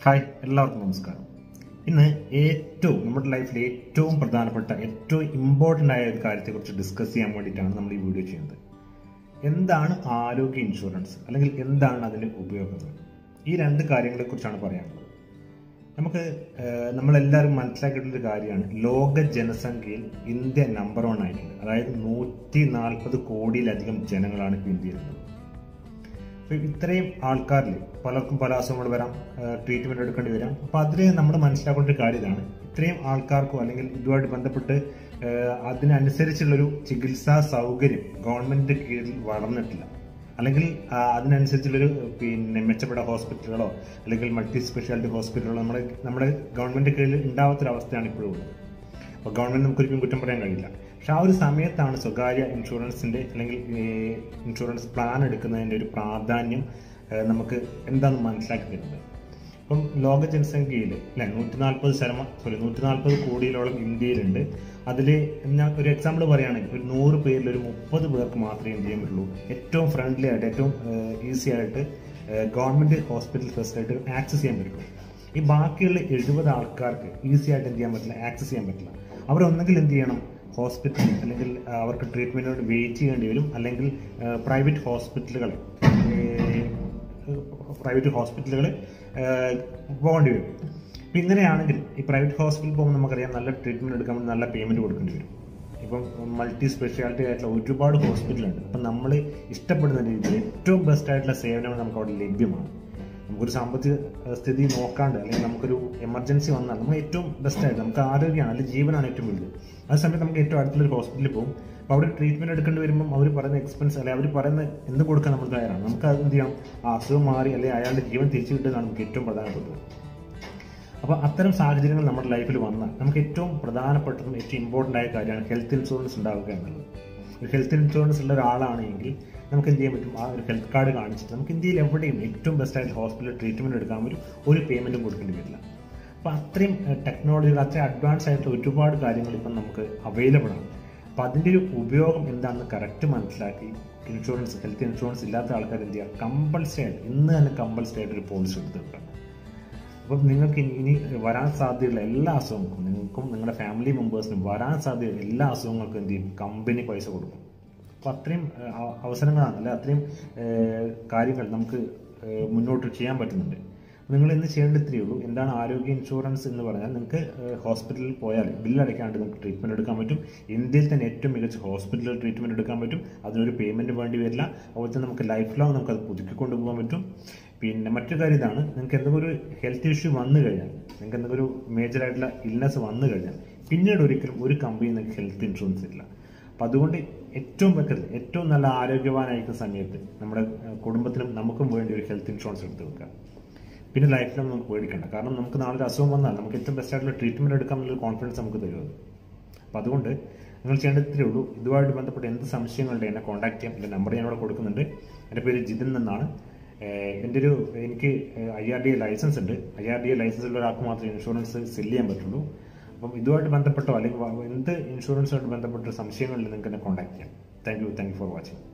hi എല്ലാവർക്കും നമസ്കാരം ഇന്ന് ഏറ്റവും നമ്മുടെ ലൈഫിൽ ഏറ്റവും പ്രധാനപ്പെട്ട ഏറ്റവും ഇമ്പോർട്ടൻ്റ് ആയ ഒരു കാര്യത്തെക്കുറിച്ച് ഡിസ്കസ് ചെയ്യാൻ വേണ്ടിയിട്ടാണ് നമ്മൾ ഈ വീഡിയോ ചെയ്യുന്നത് എന്താണ് ആരോഗ്യ ഇൻഷുറൻസ് അല്ലെങ്കിൽ എന്താണ് അതിൻ്റെ ഉപയോഗങ്ങൾ ഈ രണ്ട് കാര്യങ്ങളെക്കുറിച്ചാണ് പറയാനുള്ളത് നമുക്ക് ഏഹ്, നമ്മളെല്ലാവരും മനസ്സിലാക്കിയിട്ടുള്ള ഒരു കാര്യമാണ് ലോക ജനസംഖ്യയിൽ ഇന്ത്യ നമ്പർ വൺ ആയിട്ടുണ്ട് അതായത് നൂറ്റി നാൽപ്പത് കോടിയിലധികം ജനങ്ങളാണ് ഇപ്പോൾ ഇന്ത്യയിലുള്ളത് അപ്പോൾ ഇത്രയും ആൾക്കാരിൽ പലർക്കും പല അസുഖങ്ങൾ വരാം ട്രീറ്റ്മെൻറ്റ് എടുക്കേണ്ടി വരാം അപ്പോൾ അതിൽ നമ്മൾ മനസ്സിലാക്കേണ്ട ഒരു കാര്യം ഇതാണ് ഇത്രയും ആൾക്കാർക്കോ അല്ലെങ്കിൽ ഇതുമായിട്ട് ബന്ധപ്പെട്ട് ഏഹ്, അതിനനുസരിച്ചുള്ളൊരു ചികിത്സാ സൗകര്യം ഗവൺമെൻറ് കീഴിൽ വളർന്നിട്ടില്ല അല്ലെങ്കിൽ ആ, അതിനനുസരിച്ചുള്ളൊരു പിന്നെ മെച്ചപ്പെട്ട ഹോസ്പിറ്റലുകളോ അല്ലെങ്കിൽ മൾട്ടി സ്പെഷ്യാലിറ്റി ഹോസ്പിറ്റലുകളോ നമ്മുടെ നമ്മുടെ ഗവൺമെൻറ് കീഴിൽ ഉണ്ടാവാത്തൊരവസ്ഥയാണ് ഇപ്പോഴും ഉള്ളത് അപ്പോൾ ഗവൺമെന്റ് നമുക്ക് ഒരിക്കലും കുറ്റം പറയാൻ കഴിയില്ല പക്ഷെ ആ ഒരു സമയത്താണ് സ്വകാര്യ ഇൻഷുറൻസിന്റെ അല്ലെങ്കിൽ ഈ ഇൻഷുറൻസ് പ്ലാൻ എടുക്കുന്നതിന്റെ ഒരു പ്രാധാന്യം ഏഹ്, നമുക്ക് എന്താണെന്ന് മനസ്സിലാക്കി തരുന്നത് ഇപ്പം ലോക ജനസംഖ്യയിൽ അല്ലെ നൂറ്റി നാൽപ്പത് ശതമാനം സോറി നൂറ്റി നാൽപ്പത് കോടിയിലോളം ഇന്ത്യയിലുണ്ട് അതിൽ ഞാൻ ഒരു എക്സാമ്പിൾ പറയുകയാണെങ്കിൽ ഒരു നൂറ് പേരിൽ ഒരു മുപ്പത് പേർക്ക് മാത്രമേ എന്ത് ചെയ്യാൻ പറ്റുള്ളൂ ഏറ്റവും ഫ്രണ്ട്ലി ആയിട്ട് ഏറ്റവും ഈസി ആയിട്ട് ഗവൺമെന്റ് ഹോസ്പിറ്റൽ ഫെസിലിറ്റി ആക്സസ് ചെയ്യാൻ പറ്റുള്ളൂ ഈ ബാക്കിയുള്ള എഴുപത് ആൾക്കാർക്ക് ഈസി ആയിട്ട് എന്ത് ചെയ്യാൻ പറ്റില്ല ആക്സസ് ചെയ്യാൻ പറ്റില്ല അവരൊന്നെങ്കിൽ എന്ത് ചെയ്യണം ഹോസ്പിറ്റൽ അല്ലെങ്കിൽ ആ, അവർക്ക് ട്രീറ്റ്മെന്റിന് വെയിറ്റ് ചെയ്യേണ്ടി വരും അല്ലെങ്കിൽ പ്രൈവറ്റ് ഹോസ്പിറ്റലുകൾ പ്രൈവറ്റ് ഹോസ്പിറ്റലുകൾ പോകേണ്ടി വരും അപ്പം ഇങ്ങനെയാണെങ്കിൽ ഈ പ്രൈവറ്റ് ഹോസ്പിറ്റലിൽ പോകുമ്പോൾ നമുക്കറിയാം നല്ല ട്രീറ്റ്മെന്റ് എടുക്കാൻ വേണ്ടി നല്ല പേയ്മെന്റ് കൊടുക്കേണ്ടി വരും ഇപ്പം മൾട്ടി സ്പെഷ്യാലിറ്റി ആയിട്ടുള്ള ഒരുപാട് ഹോസ്പിറ്റലുണ്ട് അപ്പം നമ്മൾ ഇഷ്ടപ്പെടുന്ന രീതിയിൽ ഏറ്റവും ബെസ്റ്റ് ആയിട്ടുള്ള സേവനങ്ങൾ നമുക്ക് അവിടെ ലഭ്യമാണ് നമുക്കൊരു സാമ്പത്തിക ഏഹ്, സ്ഥിതി നോക്കാണ്ട് അല്ലെങ്കിൽ നമുക്കൊരു എമർജൻസി വന്നാൽ നമ്മൾ ഏറ്റവും ബെസ്റ്റ് ആയിട്ട് നമുക്ക് ആരോഗ്യമാണ് അല്ലെങ്കിൽ ജീവനാണ് ഏറ്റവും വലുത് ആ സമയത്ത് നമുക്ക് ഏറ്റവും അടുത്തുള്ള ഹോസ്പിറ്റലിൽ പോകും അപ്പോൾ അവിടെ ട്രീറ്റ്മെന്റ് എടുക്കേണ്ടി വരുമ്പോൾ അവർ പറയുന്ന എക്സ്പെൻസ് അല്ലെങ്കിൽ അവർ പറയുന്ന എന്ത് കൊടുക്കാൻ നമ്മൾ തയ്യാറാണ് നമുക്ക് അത് എന്ത് ചെയ്യണം ആ അസുഖം മാറി അല്ലെങ്കിൽ അയാളുടെ ജീവൻ തിരിച്ചു കിട്ടുന്നതാണ് നമുക്ക് ഏറ്റവും പ്രധാനപ്പെട്ടത് അപ്പോൾ അത്തരം സാഹചര്യങ്ങൾ നമ്മുടെ ലൈഫിൽ വന്നാൽ നമുക്ക് ഏറ്റവും പ്രധാനപ്പെട്ടതും ഏറ്റവും ഇമ്പോർട്ടൻ്റ് ആയ കാര്യമാണ് ഹെൽത്ത് ഇൻഷുറൻസ് ഉണ്ടാവുക എന്നുള്ളത് ഒരു ഹെൽത്ത് ഇൻഷുറൻസ് ഉള്ള ഒരാളാണെങ്കിൽ നമുക്ക് എന്ത് ചെയ്യാൻ പറ്റും ആ ഒരു ഹെൽത്ത് കാർഡ് കാണിച്ചിട്ട് നമുക്ക് ഇന്ത്യയിൽ എവിടെയും ഏറ്റവും ബെസ്റ്റ് ആയിട്ട് ഹോസ്പിറ്റലിൽ ട്രീറ്റ്മെൻറ്റ് എടുക്കാൻ പറ്റും ഒരു പേയ്മെൻറ്റും കൊടുക്കേണ്ടി വരില്ല അപ്പോൾ അത്രയും ടെക്നോളജികൾ അത്രയും അഡ്വാൻസ് ആയിട്ടുള്ള ഒരുപാട് കാര്യങ്ങൾ ഇപ്പം നമുക്ക് അവൈലബിൾ ആണ് അപ്പോൾ അതിൻ്റെ ഒരു ഉപയോഗം എന്താണെന്ന് കറക്റ്റ് മനസ്സിലാക്കി ഇൻഷുറൻസ് ഹെൽത്ത് ഇൻഷുറൻസ് ഇല്ലാത്ത ആൾക്കാർ എന്ത് ചെയ്യുക കമ്പൾസറി ആയിട്ട് ഇന്ന് തന്നെ കമ്പൾസറി ആയിട്ട് ഒരു പോളിസി എടുത്ത് വെക്കുക അപ്പം നിങ്ങൾക്ക് ഇനി ഇനി വരാൻ സാധ്യതയുള്ള എല്ലാ അസുഖങ്ങൾക്കും നിങ്ങൾക്കും നിങ്ങളുടെ ഫാമിലി മെമ്പേഴ്സിനും വരാൻ സാധ്യതയുള്ള എല്ലാ അസുഖങ്ങൾക്കും എന്ത് ചെയ്യും കമ്പനി പൈസ കൊടുക്കും അപ്പോൾ അത്രയും ഏഹ്, അവ- അവസരങ്ങളാണ് അല്ലെ അത്രയും ഏഹ്, കാര്യങ്ങൾ നമുക്ക് ഏഹ്, മുന്നോട്ട് ചെയ്യാൻ പറ്റുന്നുണ്ട് നിങ്ങൾ ഇന്ന് ചെയ്യേണ്ട ഇത്രയേ ഉള്ളൂ എന്താണ് ആരോഗ്യ ഇൻഷുറൻസ് എന്ന് പറഞ്ഞാൽ നിങ്ങൾക്ക് ഏഹ്, ഹോസ്പിറ്റലിൽ പോയാൽ ബില്ല് അടയ്ക്കാണ്ട് നിങ്ങൾക്ക് ട്രീറ്റ്മെൻറ്റ് എടുക്കാൻ പറ്റും ഇന്ത്യയിൽ തന്നെ ഏറ്റവും മികച്ച ഹോസ്പിറ്റലിൽ ട്രീറ്റ്മെൻറ്റ് എടുക്കാൻ പറ്റും അതിനൊരു പേയ്മെൻറ്റ് വേണ്ടി വരില്ല അതുപോലെ തന്നെ നമുക്ക് ലൈഫ് ലോങ് നമുക്ക് അത് പുതുക്കിക്കൊണ്ട് പോകാൻ പറ്റും പിന്നെ മറ്റൊരു കാര്യം ഇതാണ് നിങ്ങൾക്ക് എന്തെങ്കിലും ഒരു ഹെൽത്ത് ഇഷ്യൂ വന്നു കഴിഞ്ഞാൽ നിങ്ങൾക്ക് എന്തെങ്കിലും ഒരു മേജർ ആയിട്ടുള്ള ഇൽനെസ് വന്നു കഴിഞ്ഞാൽ പിന്നീട് ഒരിക്കലും ഒരു കമ്പനി നിങ്ങൾക്ക് ഹെൽത്ത് ഇൻഷുറൻസ് ഇല്ല അപ്പം അതുകൊണ്ട് ഏറ്റവും ബെറ്റർ ഏറ്റവും നല്ല ആരോഗ്യവാനായിരിക്കുന്ന സമയത്ത് നമ്മുടെ ഏഹ്, കുടുംബത്തിനും നമുക്കും വേണ്ടി ഒരു ഹെൽത്ത് ഇൻഷുറൻസ് എടുത്ത് വെക്കുക പിന്നെ ലൈഫിലും നമുക്ക് പേടിക്കണ്ട കാരണം നമുക്ക് നാളെ ഒരു അസുഖം വന്നാൽ നമുക്ക് ഏറ്റവും ബെസ്റ്റ് ആയിട്ടുള്ള ട്രീറ്റ്മെന്റ് എടുക്കാം എന്നുള്ള കോൺഫിഡൻസ് നമുക്ക് തരുന്നത് അപ്പം അതുകൊണ്ട് നിങ്ങൾ ചെയ്യേണ്ടത് ഇത്രയേ ഉള്ളൂ ഇതുമായിട്ട് ബന്ധപ്പെട്ട് എന്ത് സംശയങ്ങളുണ്ട് എന്നെ കോൺടാക്ട് ചെയ്യാം എൻ്റെ നമ്പർ ഞാൻ ഇവിടെ കൊടുക്കുന്നുണ്ട് എൻ്റെ പേര് ജിതിൻ എന്നാണ് ഏഹ് എൻ്റെ ഒരു എനിക്ക് I R D A license ഉണ്ട് I R D A license ഉള്ള ഒരാൾക്ക് മാത്രമേ ഇൻഷുറൻസ് സെല് ചെയ്യാൻ പറ്റുള്ളൂ അപ്പം ഇതുമായിട്ട് ബന്ധപ്പെട്ടോ അല്ലെങ്കിൽ വ- എന്ത് ഇൻഷുറൻസുമായിട്ട് ബന്ധപ്പെട്ട സംശയങ്ങളിൽ നിങ്ങൾക്ക് എന്നെ കോൺടാക്ട് ചെയ്യാം thank you thank you for watching